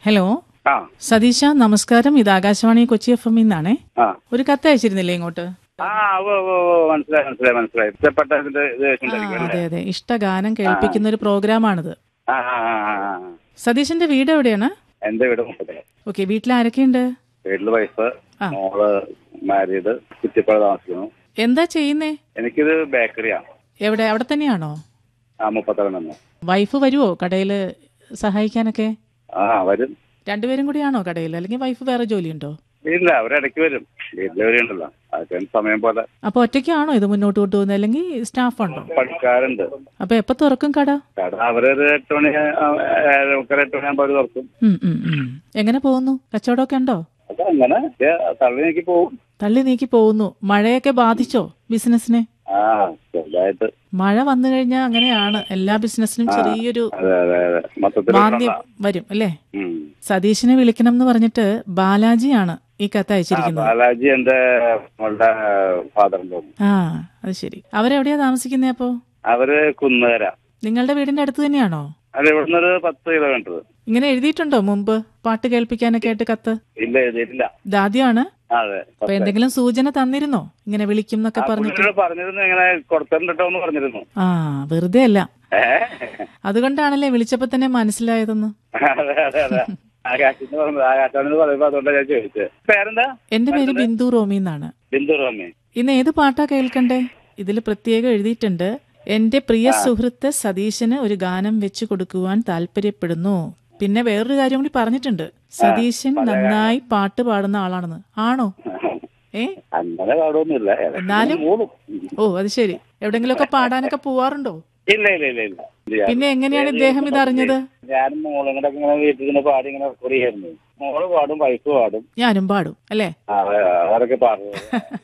Hello ആ സതീശ നമസ്കാരം ഇത് ആകാശവാണി കൊച്ചി എഫ് എം നിന്നാണേ ആ ഒരു കത്ത് അയച്ചിരുന്നില്ലേ ഇങ്ങോട്ട് ആ ഓ ഓ ഓ, മനസ്സിലായി മനസ്സിലായി മനസ്സിലായി ഇഷ്ടപ്പെട്ട ഇതിന്റെ ഇത് ആ വെച്ചിട്ടുണ്ടായിരിക്കും അതെ അല്ലേ അതെ ഇഷ്ടഗാനം കേൾപ്പിക്കുന്ന ഒരു പ്രോഗ്രാമാണിത് ആ ആ ആ, ആ, ആ. സതീശന്റെ വീട് എവിടെയാണ് എന്റെ വീട് മുപ്പത്തേ ഓക്കെ വീട്ടിൽ ആരൊക്കെയുണ്ട് വീട്ടില് വൈഫ് ആ. മോള് മാരീഡ് കുറ്റിപ്പുഴ താമസിക്കുന്നു എന്താ ചെയ്യുന്നേ എനിക്കിത് ബേക്കറിയാണ് എവിടെ അവിടെ തന്നെയാണോ ആ മുപ്പത്തേഴ് വൈഫ് വരുവോ കടയില് സഹായിക്കാനൊക്കെ ആ വരും രണ്ടുപേരും കൂടിയാണോ കടയിൽ അല്ലെങ്കിൽ വൈഫ് വേറെ ജോലിയുണ്ടോ ഇല്ല അവരിടയ്ക്ക് വരും വീട്ടിൽ ഉണ്ടല്ലോ അതൊക്കെ സമയം പോലെ അപ്പൊ ഒറ്റയ്ക്കാണോ ഇത് മുന്നോട്ട് കൊണ്ടുപോകുന്നത് അല്ലെങ്കിൽ സ്റ്റാഫ് ഉണ്ടോ പണിക്കാരുണ്ട് അപ്പൊ എപ്പോ തുറക്കും കട കട അവരൊരു എട്ട് മണി ആ, ഏഴര മുക്കാൽ എട്ട് മണിയാകുമ്പോൾ അവർ തുറക്കും ഉം, ഉം, ഉം. എങ്ങനെ പോകുന്നു കച്ചവടമൊക്കെ ഉണ്ടോ അത് അങ്ങനെ പക്ഷേ തള്ളി നീക്കി പോകും തള്ളി നീക്കി പോകുന്നു മഴയൊക്കെ ബാധിച്ചോ ബിസിനസിനെ ആ ചെറുതായിട്ട് മഴ വന്നു കഴിഞ്ഞാൽ അങ്ങനെയാണ് എല്ലാ ബിസിനസ്സിനും ചെറിയൊരു അതെ അതെ അതെ മൊത്തത്തിൽ മാന്ദ്യം വരും അല്ലേ ഉം. സതീഷിനെ വിളിക്കണം എന്ന് പറഞ്ഞിട്ട് ബാലാജിയാണ് ഈ കത്ത് ആ, അയച്ചിരിക്കുന്നത് ബാലാജി എന്റെ മോളുടെ ഫാദറിന്റെ ആ അത് ശരി അവരെവിടെയാ താമസിക്കുന്നേ അപ്പോ അവര് കുന്നുകര നിങ്ങളുടെ വീടിന്റെ അടുത്ത് തന്നെയാണോ അത് ഇവിടുന്ന് ഒരു പത്ത് കിലോമീറ്റർ ഇങ്ങനെ എഴുതിയിട്ടുണ്ടോ മുമ്പ് പാട്ട് കേൾപ്പിക്കാനൊക്കെ ആയിട്ട് കത്ത് ഇല്ല എഴുതിയിട്ടില്ല ഇതാദ്യമാണ് അതെ അപ്പൊ എന്തെങ്കിലും സൂചന തന്നിരുന്നോ ഇങ്ങനെ വിളിക്കും എന്നൊക്കെ പറഞ്ഞിട്ട് പുള്ളിയോട് പറഞ്ഞിരുന്നു ഇങ്ങനെ കൊടുത്തിട്ടുണ്ടോ എന്ന് പറഞ്ഞിരുന്നു ആ വെറുതെ അല്ല ഏ അതുകൊണ്ടാണല്ലേ വിളിച്ചപ്പോ തന്നെ മനസ്സിലായതെന്ന് അതെ അതെ അതെ ആകാശത്തിന് പറഞ്ഞത് ആകാശവാണെന്ന് പറയുമ്പോ അതുകൊണ്ടാണ് ഞാൻ ചോദിച്ചത് പേരെന്താ എന്റെ പേര് ബിന്ദു റോമി എന്നാണ് ബിന്ദു റോമി ഇന്ന് ഏത് പാട്ടാ കേൾക്കണ്ടേ ഇതിൽ പ്രത്യേകം എഴുതിയിട്ടുണ്ട് എന്റെ പ്രിയ സുഹൃത്ത് സതീശന് ഒരു ഗാനം വെച്ചു കൊടുക്കുവാൻ താല്പര്യപ്പെടുന്നു പിന്നെ വേറൊരു കാര്യം കൂടി പറഞ്ഞിട്ടുണ്ട് സതീശൻ നന്നായി പാട്ട് പാടുന്ന ആളാണെന്ന് ആണോ ഏ അങ്ങനെ പാടൊന്നുമില്ല എന്നാലും- മൂളും ഓ അത് ശരി എവിടെങ്കിലുമൊക്കെ പാടാനൊക്കെ പോവാറുണ്ടോ ഇല്ല ഇല്ല ഇല്ല ഇല്ല പിന്നെ എങ്ങനെയാണ് ഇദ്ദേഹം ഇതറിഞ്ഞത് ഞാനും മോളും കൂടെ ഇങ്ങനെ വീട്ടിൽ ഇങ്ങനെ പാടി ഇങ്ങനെ റെക്കോർഡ് ചെയ്യായിരുന്നു മോള് പാടും വൈഫ് പാടും ഞാനും പാടും അല്ലേ ആ, അവരൊക്കെ പാടും